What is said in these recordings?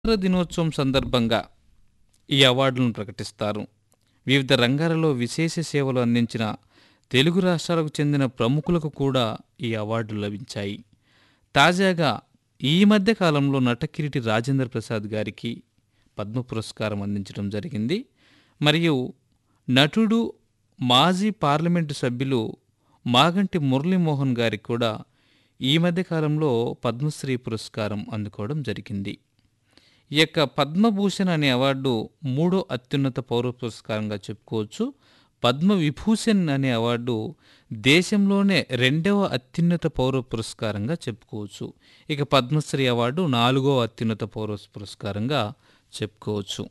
స్వాతంత్ర దినోత్సవం సందర్భంగా ఈ అవార్డులను ప్రకటిస్తారు వివిధ రంగాలలో విశేష సేవలు అందించిన తెలుగు రాష్ట్రాలకు చెందిన ప్రముఖులకు కూడా ఈ అవార్డులు లభించాయి తాజాగా ఈ మధ్య కాలంలో నటకిరీటి రాజేంద్ర ప్రసాద్ గారికి పద్మ పురస్కారం అందించడం జరిగింది మరియు నటుడు మాజీ పార్లమెంటు సభ్యులు మాగంటి మురళీమోహన్ గారికి కూడా ఈ మధ్య కాలంలో పద్మశ్రీ పురస్కారం అందుకోవడం జరిగింది ఈ యొక్క పద్మభూషణ్ అనే అవార్డు మూడో అత్యున్నత పౌర పురస్కారంగా చెప్పుకోవచ్చు పద్మ విభూషణ్ అనే అవార్డు దేశంలోనే రెండవ అత్యున్నత పౌర పురస్కారంగా చెప్పుకోవచ్చు ఇక పద్మశ్రీ అవార్డు నాలుగో అత్యున్నత పౌర పురస్కారంగా చెప్పుకోవచ్చు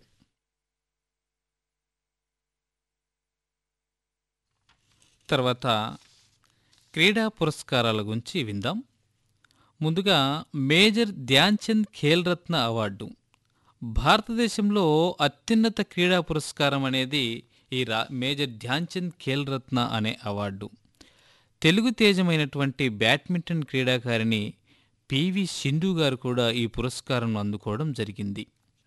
తర్వాత క్రీడా పురస్కారాల గురించి విందాం ముందుగా మేజర్ ధ్యాన్చంద్ ఖేల్ రత్న అవార్డు భారతదేశంలో అత్యున్నత క్రీడా పురస్కారం అనేది ఈ రా మేజర్ ధ్యాన్చంద్ ఖేల్ రత్న అనే అవార్డు తెలుగు తేజమైనటువంటి బ్యాడ్మింటన్ క్రీడాకారిణి పివి సింధు గారు కూడా ఈ పురస్కారం అందుకోవడం జరిగింది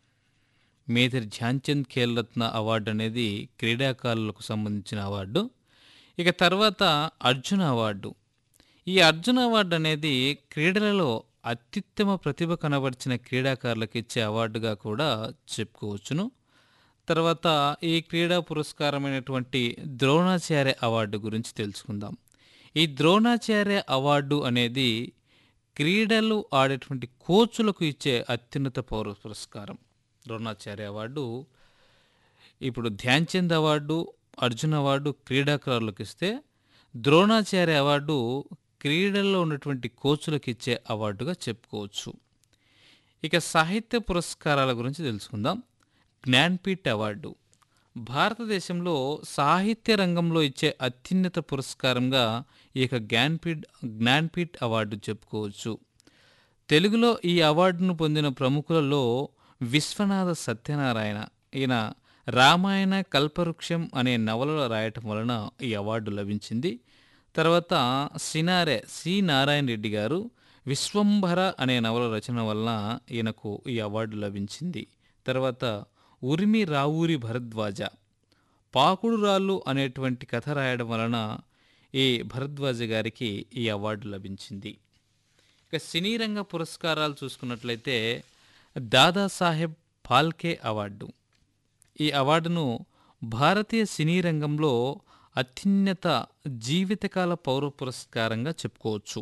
మేజర్ ధ్యాన్చంద్ ఖేల్ రత్న అవార్డు అనేది క్రీడాకారులకు సంబంధించిన అవార్డు ఇక తర్వాత అర్జున అవార్డు ఈ అర్జున అవార్డు అనేది క్రీడలలో అత్యుత్తమ ప్రతిభ కనబరిచిన క్రీడాకారులకు ఇచ్చే అవార్డుగా కూడా చెప్పుకోవచ్చును తర్వాత ఈ క్రీడా పురస్కారమైనటువంటి ద్రోణాచార్య అవార్డు గురించి తెలుసుకుందాం ఈ ద్రోణాచార్య అవార్డు అనేది క్రీడలు ఆడేటువంటి కోచులకు ఇచ్చే అత్యున్నత పౌర పురస్కారం ద్రోణాచార్య అవార్డు ఇప్పుడు ధ్యాన్ చంద్ అవార్డు అర్జున్ అవార్డు క్రీడాకారులకు ఇస్తే ద్రోణాచార్య అవార్డు క్రీడల్లో ఉన్నటువంటి కోచులకు ఇచ్చే అవార్డుగా చెప్పుకోవచ్చు ఇక సాహిత్య పురస్కారాల గురించి తెలుసుకుందాం జ్ఞాన్పీఠ్ అవార్డు భారతదేశంలో సాహిత్య రంగంలో ఇచ్చే అత్యున్నత పురస్కారంగా ఈ యొక్క జ్ఞాన్పీఠ్ జ్ఞాన్పీఠ్ అవార్డు చెప్పుకోవచ్చు తెలుగులో ఈ అవార్డును పొందిన ప్రముఖులలో విశ్వనాథ సత్యనారాయణ ఈయన రామాయణ కల్పవృక్షం అనే నవలలో రాయటం వలన ఈ అవార్డు లభించింది తర్వాత సినారే సి నారాయణ రెడ్డి గారు విశ్వంభర అనే నవల రచన వలన ఈయనకు ఈ అవార్డు లభించింది తర్వాత ఉరిమి రావూరి భరద్వాజ పాకుడు రాళ్ళు అనేటువంటి కథ రాయడం వలన ఈ భరద్వాజ గారికి ఈ అవార్డు లభించింది ఇక సినీ రంగ పురస్కారాలు చూసుకున్నట్లయితే దాదాసాహెబ్ ఫాల్కే అవార్డు ఈ అవార్డును భారతీయ సినీ రంగంలో అత్యున్నత జీవితకాల పౌర పురస్కారంగా చెప్పుకోవచ్చు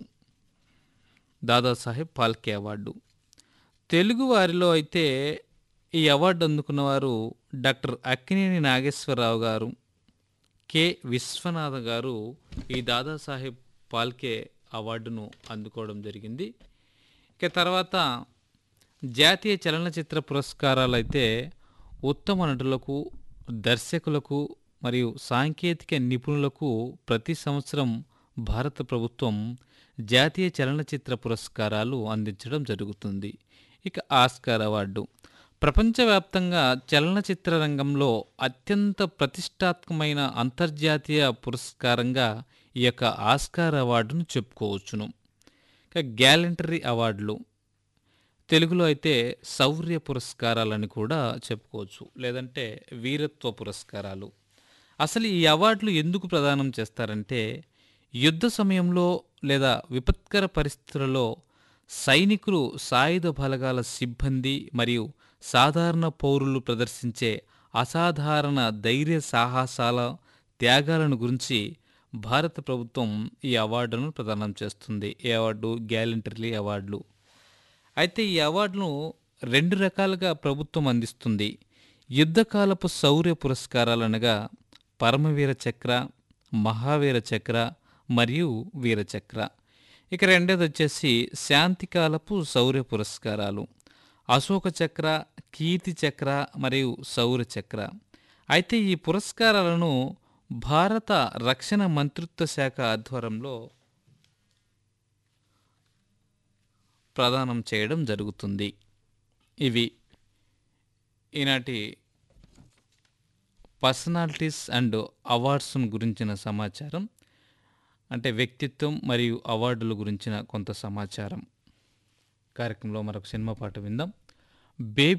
దాదాసాహెబ్ ఫాల్కే అవార్డు తెలుగు వారిలో అయితే ఈ అవార్డు అందుకున్నవారు డాక్టర్ అక్కినేని నాగేశ్వరరావు గారు కె విశ్వనాథ గారు ఈ దాదాసాహెబ్ ఫాల్కే అవార్డును అందుకోవడం జరిగింది ఇక తర్వాత జాతీయ చలనచిత్ర పురస్కారాలు అయితే ఉత్తమ నటులకు దర్శకులకు మరియు సాంకేతిక నిపుణులకు ప్రతి సంవత్సరం భారత ప్రభుత్వం జాతీయ చలనచిత్ర పురస్కారాలు అందించడం జరుగుతుంది ఇక ఆస్కార్ అవార్డు ప్రపంచవ్యాప్తంగా చలనచిత్ర రంగంలో అత్యంత ప్రతిష్టాత్మకమైన అంతర్జాతీయ పురస్కారంగా ఈ యొక్క ఆస్కార్ అవార్డును చెప్పుకోవచ్చును ఇక గ్యాలంటరీ అవార్డులు తెలుగులో అయితే శౌర్య పురస్కారాలని కూడా చెప్పుకోవచ్చు లేదంటే వీరత్వ పురస్కారాలు అసలు ఈ అవార్డులు ఎందుకు ప్రదానం చేస్తారంటే యుద్ధ సమయంలో లేదా విపత్కర పరిస్థితులలో సైనికులు సాయుధ బలగాల సిబ్బంది మరియు సాధారణ పౌరులు ప్రదర్శించే అసాధారణ ధైర్య సాహసాల త్యాగాలను గురించి భారత ప్రభుత్వం ఈ అవార్డును ప్రదానం చేస్తుంది ఈ అవార్డు గ్యాలంటరీ అవార్డులు అయితే ఈ అవార్డును రెండు రకాలుగా ప్రభుత్వం అందిస్తుంది యుద్ధకాలపు శౌర్య పురస్కారాలు అనగా పరమవీర చక్ర మహావీర చక్ర మరియు వీరచక్ర ఇక రెండోది వచ్చేసి శాంతికాలపు శౌర్య పురస్కారాలు అశోక చక్ర కీర్తి చక్ర మరియు శౌర్య చక్ర అయితే ఈ పురస్కారాలను భారత రక్షణ మంత్రిత్వ శాఖ ఆధ్వర్యంలో ప్రదానం చేయడం జరుగుతుంది ఇవి ఈనాటి పర్సనాలిటీస్ అండ్ అవార్డ్స్ గురించిన సమాచారం అంటే వ్యక్తిత్వం మరియు అవార్డుల గురించిన కొంత సమాచారం కార్యక్రమంలో మరొక సినిమా పాట విందాం బేబీ